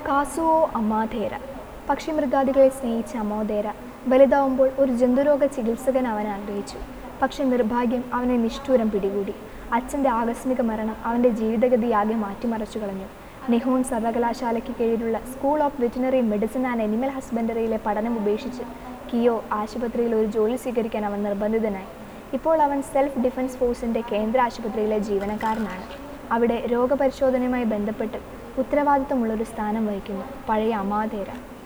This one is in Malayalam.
കാസുവോ അമ്മാധേര പക്ഷിമൃഗാദികളെ സ്നേഹിച്ച അമോദേര വലുതാവുമ്പോൾ ഒരു ജന്തുരോഗ ചികിത്സകൻ അവൻ ആഗ്രഹിച്ചു പക്ഷെ നിർഭാഗ്യം അവനെ നിഷ്ഠൂരം പിടികൂടി അച്ഛൻ്റെ ആകസ്മിക മരണം അവൻ്റെ ജീവിതഗതിയാകെ മാറ്റിമറിച്ചു കളഞ്ഞു നിഹോൺ സർവകലാശാലയ്ക്ക് കീഴിലുള്ള school of veterinary medicine and animal ഹസ്ബൻഡറിയിലെ പഠനം ഉപേക്ഷിച്ച് കിയോ ആശുപത്രിയിൽ ഒരു ജോലി സ്വീകരിക്കാൻ അവൻ നിർബന്ധിതനായി ഇപ്പോൾ അവൻ സെൽഫ് ഡിഫൻസ് ഫോഴ്സിൻ്റെ കേന്ദ്ര ആശുപത്രിയിലെ ജീവനക്കാരനാണ് അവിടെ രോഗപരിശോധനയുമായി ബന്ധപ്പെട്ട് ഉത്തരവാദിത്തമുള്ളൊരു സ്ഥാനം വഹിക്കുന്നു പഴയ അമാധേര